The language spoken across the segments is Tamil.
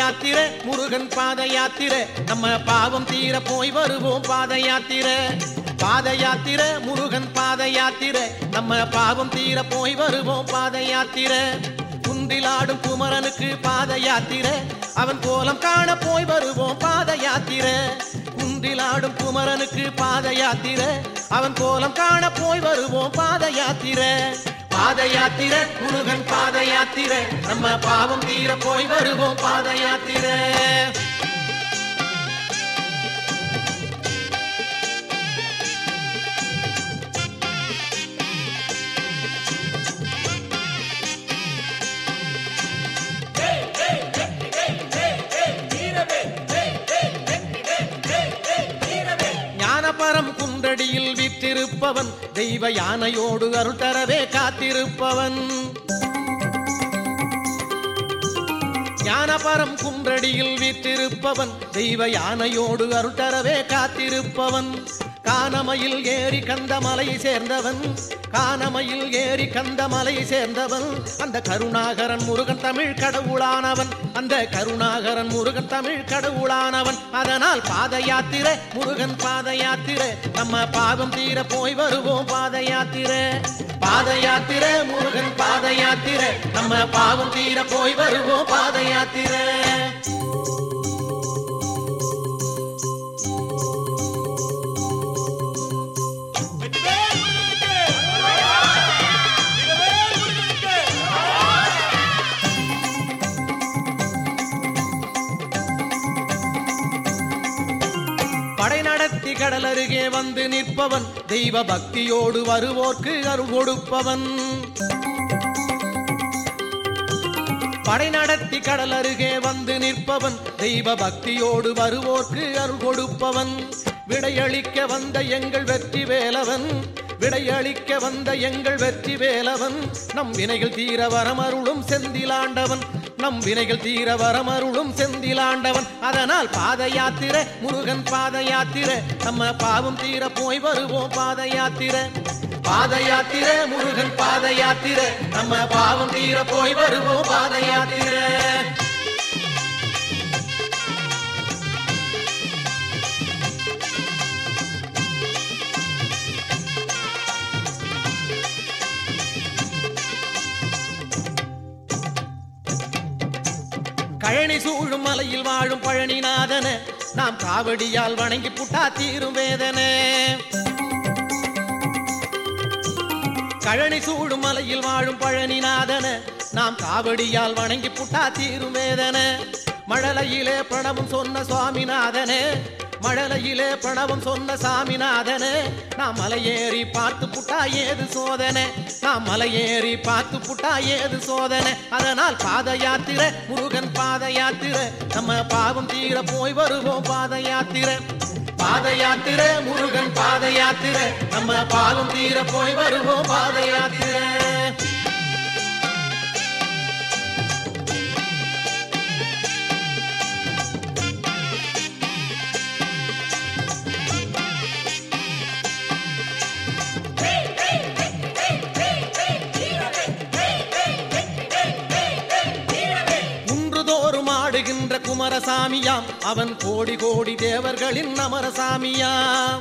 யாத்திரை முருகன் பாத யாத்திரை நம்ம பாவம் தீர போய் வருவோம் பாத யாத்திரை பாத யாத்திரை முருகன் பாத யாத்திரை நம்ம பாவம் தீர போய் வருவோம் பாத யாத்திரை குந்திலாடும் குமரனுக்கு பாத யாத்திரை அவன் கோலம் காண போய் வருவோம் பாத யாத்திரை குந்திலாடும் குமரனுக்கு பாத யாத்திரை அவன் கோலம் காண போய் வருவோம் பாத யாத்திரை பாத யாத்திரை முருகன் பாத யாத்திரை நம்ம பாவம் தீர போய் வருவோம் பாத யாத்திரை ஞானபரம் குன்றடியில் வீற்றிருப்பவன் தெய்வ யானையோடு அருள் தரவே காத்திருப்பவன் ஞானபரம் குன்றடியில் வீற்றிருப்பவன் தெய்வ யானையோடு அருள் தரவே காத்திருப்பவன் கானமையில் ஏறி கந்தமலை சேர்ந்தவன் கானமையில் ஏறி கந்தமலை சேர்ந்தவன் அந்த கருணாகரன் முருகன் தமிழ் கடவுளானவன் அந்த கருணாகரன் முருகன் தமிழ் கடவுளானவன் அதனால் பாத யாத்திரை முருகன் பாத யாத்திரை நம்ம பாவம் தீர போய் வருவோம் பாத யாத்திரை பாத யாத்திரை முருகன் பாத யாத்திரை நம்ம பாவம் தீர போய் வருவோம் பாத யாத்திரை வெற்றிவேல் முருகனுக்கு வீரவேல் முருகனுக்கு படை நடத்தி கடல் அருகே வந்து நிற்பவன் தெய்வ பக்தியோடு வருவோர்க்கு அருள் கொடுப்பவன் படை நடத்தி கடல் அருகே வந்து நிற்பவன் தெய்வ பக்தியோடு வருவோர்க்கு அருள் கொடுப்பவன் விடையளிக்க வந்த எங்கள் வெற்றி வேலவன் விடையளிக்க வந்த எங்கள் வெற்றி வேலவன் நம் வினைகள் தீர வரமருளும் செந்திலாண்டவன் நம் வினைகள் தீர வரமருளும் செந்திலாண்டவன் அதனால் பாத யாத்திரை முருகன் பாத யாத்திரை நம்ம பாவம் தீர போய் வருவோம் பாத யாத்திரை பாத யாத்திரை முருகன் பாத யாத்திரை நம்ம பாவம் தீர போய் வருவோம் பாத யாத்திரை கழனி சூழும் மலையில் வாழும் பழனிநாதன நாம் காவடியால் வணங்கி புட்டா தீரும் வேதனை கழனி சூழும் மலையில் வாழும் பழனிநாதன நாம் காவடியால் வணங்கி புட்டா தீரும் வேதனை மழலையிலே பிரணவம் சொன்ன சுவாமிநாதனே மழலையிலே பிரணவம் சொன்ன சாமிநாதனே நாம் மலையேறி பார்த்து புட்டா ஏது சோதனை நாம் மலையேறி பார்த்து புட்டா ஏது சோதனை அதனால் பாத யாத்திரை முருகன் பாத யாத்திரை நம்ம பாவம் தீர போய் வருவோம் பாத யாத்திரை பாத யாத்திரை முருகன் பாத யாத்திரை நம்ம பாவம் தீர போய் வருவோம் பாத யாத்திரை குன்றுதோறும் ஆடுகின்ற குமரசாமியாம் அவன் கோடி கோடி தேவர்களின் அமரசாமியாம்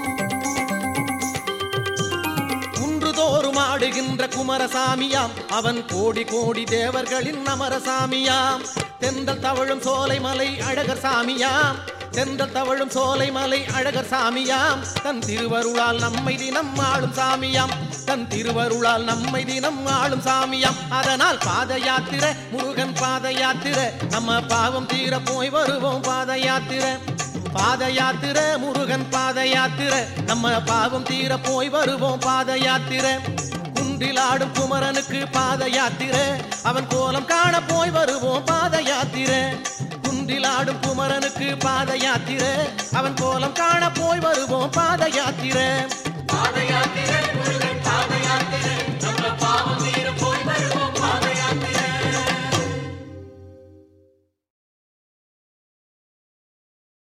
குன்றுதோறும் ஆடுகின்ற குமரசாமியாம் அவன் கோடி கோடி தேவர்களின் அமரசாமியாம் தெந்தல் தவழும் சோலை மலை அழகர் சாமியாம் தெந்தல் தவழும் சோலை மலை அழகர் சாமியாம் தன் திருவருளால் நம்மை தினம் ஆளும் சாமியாம் தன் திருவருளால் நம்மை தினம் ஆளும் சாமியாம் அதனால் பாத யாத்திரை முருகன் பாத யாத்திரை நம்ம பாவம் தீர போய் வருவோம் பாத யாத்திரை பாத யாத்திரை முருகன் பாத யாத்திரை நம்ம பாவம் தீர போய் வருவோம் பாத யாத்திரை குன்றிலாடும் குமரனுக்கு பாத யாத்திரை அவன் கோலம் காண போய் வருவோம் பாத யாத்திரை குன்றிலாடும் குமரனுக்கு பாத யாத்திரை அவன் கோலம் காண போய் வருவோம் பாத யாத்திரை பாத